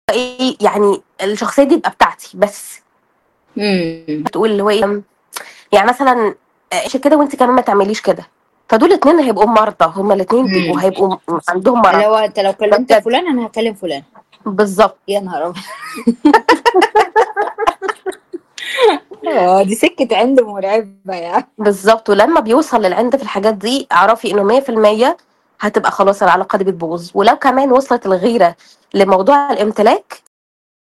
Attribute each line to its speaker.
Speaker 1: إيه يعني الشخصية دي تبقى بتاعتي بس
Speaker 2: إمم.
Speaker 1: بتقول اللي هو إيه يعني مثلًا اعيشي كده وأنتِ كمان ما تعمليش كده، فدول الاتنين هيبقوا مرضى، هُم الاتنين بيبقوا
Speaker 2: إمم.
Speaker 1: هيبقوا م عندهم
Speaker 2: اللي
Speaker 1: مرض.
Speaker 2: هو أنت لو
Speaker 1: ده
Speaker 2: كلمت
Speaker 1: بجد.
Speaker 2: فلان أنا هاكلم فلان.
Speaker 1: بالضبط.
Speaker 2: يا نهار أبيض! آه، دي سكة عِند مرعبة يعني.
Speaker 1: بالضبط، ولمّا بيوصل للعِند في الحاجات دي اعرفي إنه 100% هتبقى خلاص العلاقة دي بتبوظ، ولو كمان وصلت الغيرة لموضوع الإمتلاك